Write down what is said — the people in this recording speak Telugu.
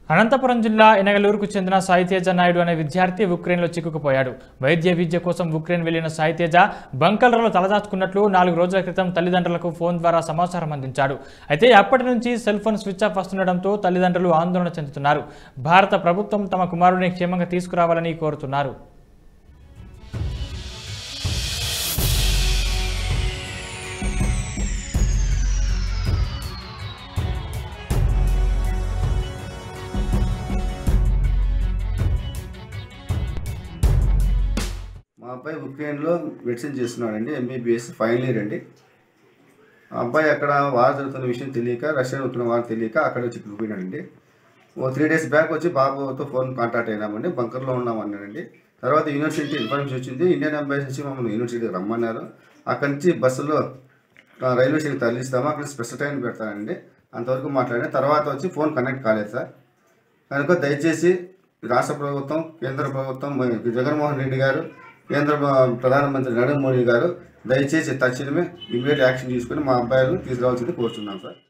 అనంతపురం జిల్లా ఎనగలూరుకు చెందిన సాయితేజ నాయుడు అనే విద్యార్థి ఉక్రెయిన్లో చిక్కుకుపోయాడు వైద్య విద్య కోసం ఉక్రెయిన్ వెళ్లిన సాయితేజ బంకర్లలో తలదాచుకున్నట్లు నాలుగు రోజుల క్రితం తల్లిదండ్రులకు ఫోన్ ద్వారా సమాచారం అందించాడు అయితే అప్పటి నుంచి సెల్ ఫోన్ స్విచ్ ఆఫ్ వస్తుండటంతో తల్లిదండ్రులు ఆందోళన చెందుతున్నారు భారత ప్రభుత్వం తమ కుమారుడిని క్షేమంగా తీసుకురావాలని కోరుతున్నారు మా అబ్బాయి ఉక్రెయిన్లో మెడిసిన్ చేస్తున్నాడండి ఎంబీబీఎస్ ఫైనల్ ఇయర్ అండి ఆ అబ్బాయి అక్కడ వార్ జరుగుతున్న విషయం తెలియక రష్యా అవుతున్న వారు తెలియక అక్కడ చిక్కుకుపోయినాడండి ఓ త్రీ డేస్ బ్యాక్ వచ్చి బాబుతో ఫోన్ కాంటాక్ట్ అయినామండి బంకర్లో ఉన్నామన్నాడండి తర్వాత యూనివర్సిటీ ఇన్ఫర్మేషన్ వచ్చింది ఇండియన్ ఎంబసీ నుంచి మమ్మల్ని యూనివర్సిటీకి రమ్మన్నారు అక్కడి నుంచి బస్సులో ఆ, రైల్వే స్టేషన్ తరలిస్తాము అక్కడ స్పెషల్ ట్రైన్ పెడతానండి అంతవరకు మాట్లాడిన తర్వాత వచ్చి ఫోన్ కనెక్ట్ కాలేదు సార్ కనుక దయచేసి రాష్ట్ర ప్రభుత్వం కేంద్ర ప్రభుత్వం మరి జగన్మోహన్ రెడ్డి గారు కేంద్ర ప్ర- ప్రధానమంత్రి నరేంద్ర మోడీ గారు దయచేసి తక్షణమే ఇమీడియట్ యాక్షన్ తీసుకుని మా అబ్బాయిలను తీసుకురావాల్సింది కోరుతున్నాం సార్